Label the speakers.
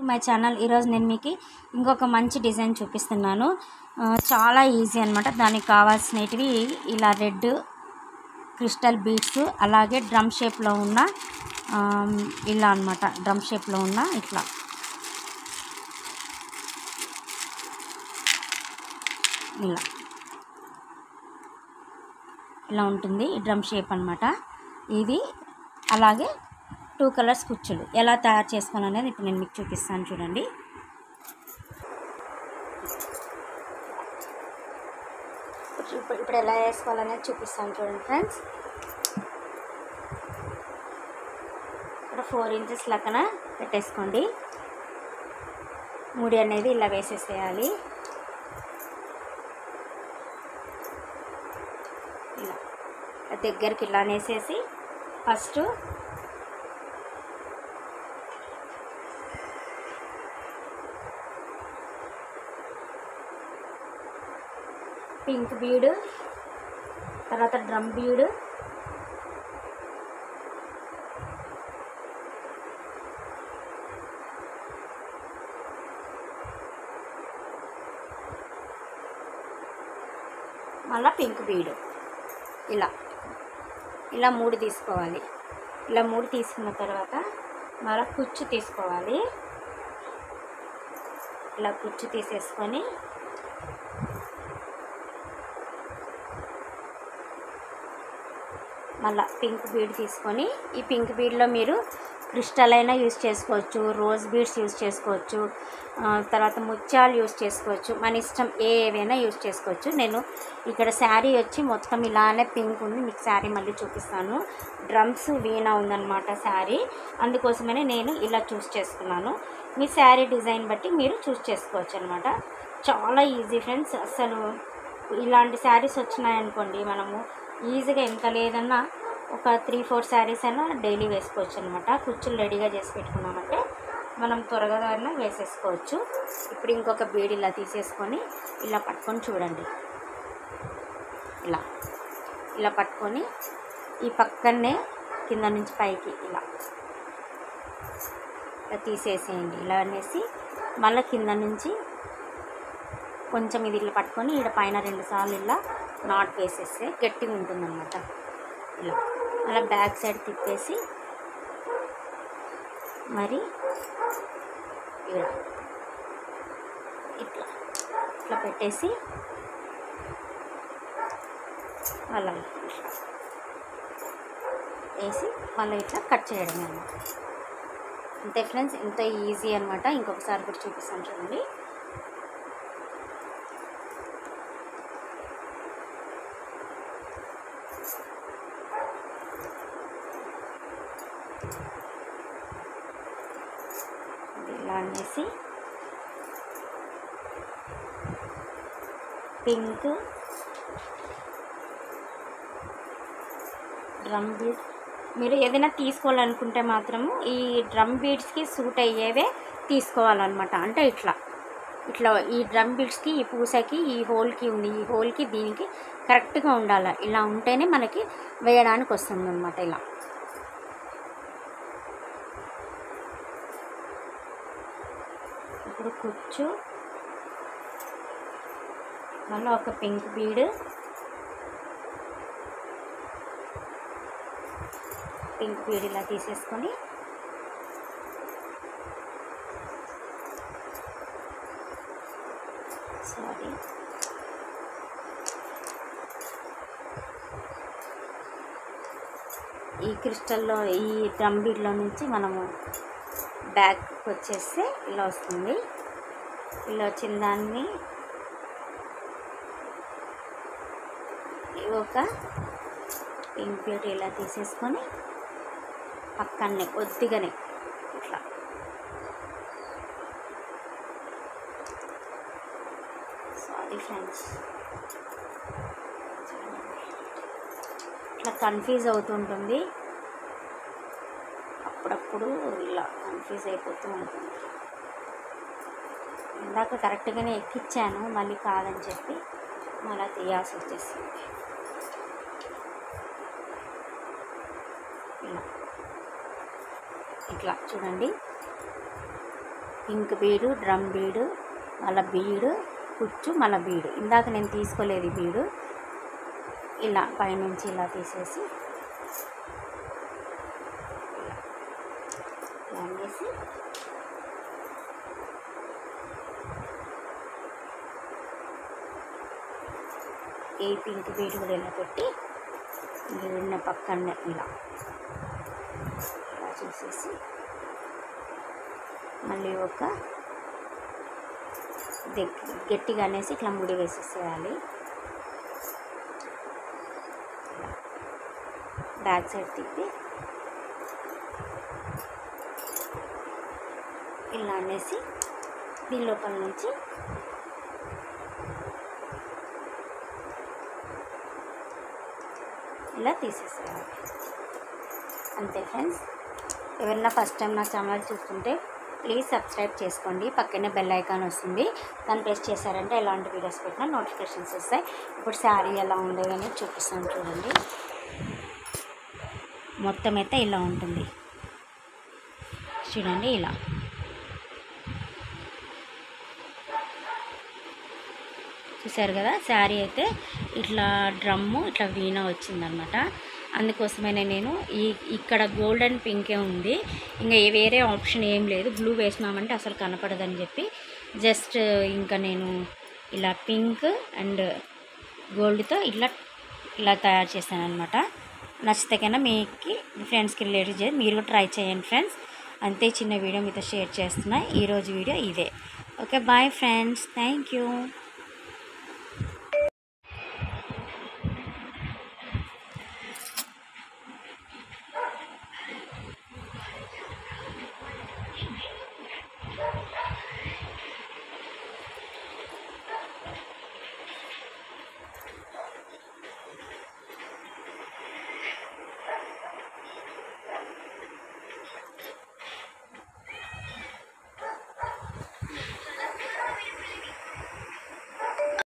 Speaker 1: my channel ఈరోజు నేను మీకు ఇంకొక మంచి డిజైన్ చూపిస్తున్నాను ఆ, చాలా ఈజీ అనమాట దానికి కావాల్సినవి ఇలా రెడ్ క్రిస్టల్ బీడ్స్ అలాగే డ్రమ్ షేప్లో ఉన్న ఆ, ఇలా అనమాట డ్రమ్ షేప్లో ఉన్న ఇట్లా ఇలా ఇలా ఉంటుంది ఈ డ్రమ్ షేప్ అనమాట ఇది అలాగే టూ కలర్స్ కుచ్చులు ఎలా తయారు చేసుకోవాలనేది ఇప్పుడు నేను మీకు చూపిస్తాను చూడండి ఇప్పుడు ఇప్పుడు ఎలా వేసుకోవాలనేది చూపిస్తాను చూడండి ఫ్రెండ్స్ ఇక్కడ ఫోర్ ఇంచెస్ లెక్కన పెట్టేసుకోండి ముడి అనేది ఇలా వేసేసేయాలి ఇలా దగ్గరికి ఇలా అనేసేసి ఫస్ట్ పింక్ బీడు తర్వాత డ్రమ్ బీడు మళ్ళీ పింక్ బీడు ఇలా ఇలా మూడు తీసుకోవాలి ఇలా మూడు తీసుకున్న తర్వాత మళ్ళీ కుచ్చు తీసుకోవాలి ఇలా కుచ్చు తీసేసుకొని మళ్ళా పింక్ బీడ్ తీసుకొని ఈ పింక్ బీడ్లో మీరు క్రిస్టల్ అయినా యూస్ చేసుకోవచ్చు రోజ్ బీడ్స్ యూస్ చేసుకోవచ్చు ఆ, తర్వాత ముత్యాలు యూస్ చేసుకోవచ్చు మన ఇష్టం ఏ ఏవైనా యూస్ చేసుకోవచ్చు నేను ఇక్కడ శారీ వచ్చి మొత్తం ఇలానే పింక్ ఉంది మీకు శారీ మళ్ళీ చూపిస్తాను డ్రమ్స్ వీణా ఉందన్నమాట శారీ అందుకోసమనే నేను ఇలా చూస్ చేసుకున్నాను మీ శారీ డిజైన్ బట్టి మీరు చూస్ చేసుకోవచ్చు అనమాట చాలా ఈజీ ఫ్రెండ్స్ అసలు ఇలాంటి శారీస్ వచ్చినాయనుకోండి మనము ఈజీగా ఎంత లేదన్నా ఒక త్రీ ఫోర్ శారీస్ అయినా డైలీ వేసుకోవచ్చు అనమాట కుచ్చులు రెడీగా చేసి పెట్టుకున్నామంటే మనం త్వరగా అయినా వేసేసుకోవచ్చు ఇప్పుడు ఇంకొక బీడ్ ఇలా తీసేసుకొని ఇలా పట్టుకొని చూడండి ఇలా ఇలా పట్టుకొని ఈ పక్కనే కింద నుంచి పైకి ఇలా ఇలా తీసేసేయండి ఇలా అనేసి మళ్ళీ కింద నుంచి కొంచెం ఇది ఇలా పట్టుకొని ఈడ పైన రెండు సార్లు ఇలా నాట్ వేసేస్తే గట్టిగా ఉంటుందన్నమాట ఇలా అలా బ్యాక్ సైడ్ తిప్పేసి మరి ఈడ ఇట్లా ఇట్లా పెట్టేసి మళ్ళీ ఇట్లా వేసి మళ్ళీ ఇట్లా కట్ చేయడమే అన్నమాట అంతే ఫ్రెండ్స్ ఎంత ఈజీ అనమాట ఇంకొకసారి కూడా చూపిస్తాను చూడండి ఇది ఇలా అనేసి పింక్ డ్రమ్ బీడ్ మీరు ఏదైనా తీసుకోవాలనుకుంటే మాత్రము ఈ డ్రమ్ బీడ్స్కి సూట్ అయ్యేవే తీసుకోవాలన్నమాట అంటే ఇట్లా ఇట్లా ఈ డ్రమ్ బీడ్స్కి ఈ పూసకి ఈ హోల్కి ఉంది ఈ హోల్కి దీనికి కరెక్ట్గా ఉండాలి ఇలా ఉంటేనే మనకి వేయడానికి వస్తుంది అనమాట ఇలా ఇప్పుడు కుచ్చు మళ్ళీ ఒక పింక్ బీడ్ పింక్ బీడ్ ఇలా తీసేసుకొని సారీ ఈ క్రిస్టల్లో ఈ డ్రమ్ బీడ్లో నుంచి మనము బ్యాక్ వచ్చేస్తే ఇలా వస్తుంది ఇలా వచ్చిన దాన్ని ఒక పింక్ బ్యూటీ ఇలా తీసేసుకొని పక్కనే కొద్దిగానే ఇట్లా సారీ ఫ్రెండ్స్ ఇట్లా కన్ఫ్యూజ్ అవుతుంటుంది అప్పుడప్పుడు ఇలా కన్ఫ్యూజ్ అయిపోతూ ఉంటుంది ఇందాక కరెక్ట్గానే ఎక్కిచ్చాను మళ్ళీ కాదని చెప్పి మళ్ళీ తీయాల్సి వచ్చేసింది ఇలా ఇట్లా చూడండి పింక్ బీడు డ్రమ్ బీడు మళ్ళీ బీడు కుచ్చు మళ్ళీ బీడు ఇందాక నేను తీసుకోలేదు ఈ బీడు ఇలా పైనుంచి ఇలా తీసేసి ఇలా అనేసి ఈ పింక్ బీడ్ కూడా ఇలా పెట్టి ఇది ఉన్న పక్కన ఇలా ఇలా చూసేసి మళ్ళీ ఒక దగ్గర గట్టిగా అనేసి ఇట్లా ముడి వేసేసేయాలి బ్యాక్ సైడ్ తిప్పి ఇలా అనేసి దీని లోపల నుంచి ఇలా తీసేసేయాలి అంతే ఫ్రెండ్స్ ఎవరైనా ఫస్ట్ టైం నా ఛానల్ చూస్తుంటే ప్లీజ్ సబ్స్క్రైబ్ చేసుకోండి పక్కనే బెల్ ఐకాన్ వస్తుంది దాన్ని ప్రెస్ చేశారంటే ఎలాంటి వీడియోస్ పెట్టినా నోటిఫికేషన్స్ వస్తాయి ఇప్పుడు శారీ ఎలా ఉండేది అనేది చూపిస్తాను చూడండి మొత్తం అయితే ఇలా ఉంటుంది చూడండి ఇలా చూసారు కదా శారీ అయితే ఇట్లా డ్రమ్ము ఇట్లా వీణ వచ్చిందనమాట అందుకోసమనే నేను ఈ ఇక్కడ గోల్డెన్ పింకే ఉంది ఇంకా ఏ- వేరే ఆప్షన్ ఏం లేదు బ్లూ వేసినామంటే అసలు కనపడదని చెప్పి జస్ట్ ఇంకా నేను ఇలా పింక్ అండ్ గోల్డ్తో ఇట్లా ఇలా తయారు చేశాను అనమాట నచ్చితే కన్నా మీకు ఫ్రెండ్స్కి రిలేటివ్ చేసి మీరు కూడా ట్రై చేయండి ఫ్రెండ్స్ అంతే చిన్న వీడియో మీతో షేర్ చేస్తున్నా ఈరోజు వీడియో ఇదే okay bye friends thank you